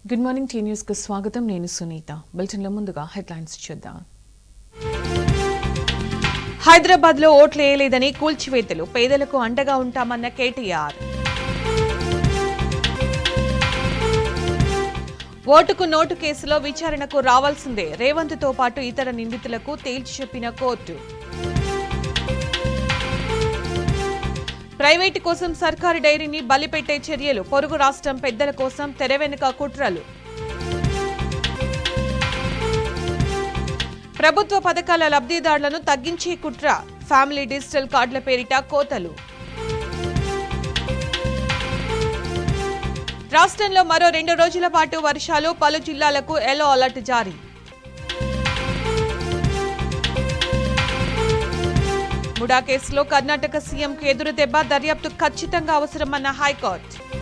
good morning tea news కు స్వాగతం నేను సునీత బులెటిన్లో ముందుగా హెడ్లైన్స్ చూద్దాం హైదరాబాద్ లో ఓట్లు వేయలేదని కూల్చివేతలు పేదలకు అండగా ఉంటామన్న కేటీఆర్ ఓటుకు నోటు కేసులో విచారణకు రావాల్సిందే రేవంత్తో పాటు ఇతర నిందితులకు తేల్చి చెప్పిన కోర్టు ప్రైవేటు కోసం సర్కారు డైరీని బలిపెట్టే చర్యలు పొరుగు రాష్ట్రం పెద్దల కోసం తెరవెనుక కుట్రలు ప్రభుత్వ పథకాల లబ్ధిదారులను తగ్గించే కుట్ర ఫ్యామిలీ డిజిటల్ కార్డుల పేరిట కోతలు రాష్ట్రంలో మరో రెండు రోజుల పాటు వర్షాలు పలు జిల్లాలకు ఎల్లో అలర్ట్ జారీ ముడా కేసులో కర్ణాటక సీఎంకు ఎదురు దెబ్బ దర్యాప్తు ఖచ్చితంగా అవసరమన్న హైకోర్టు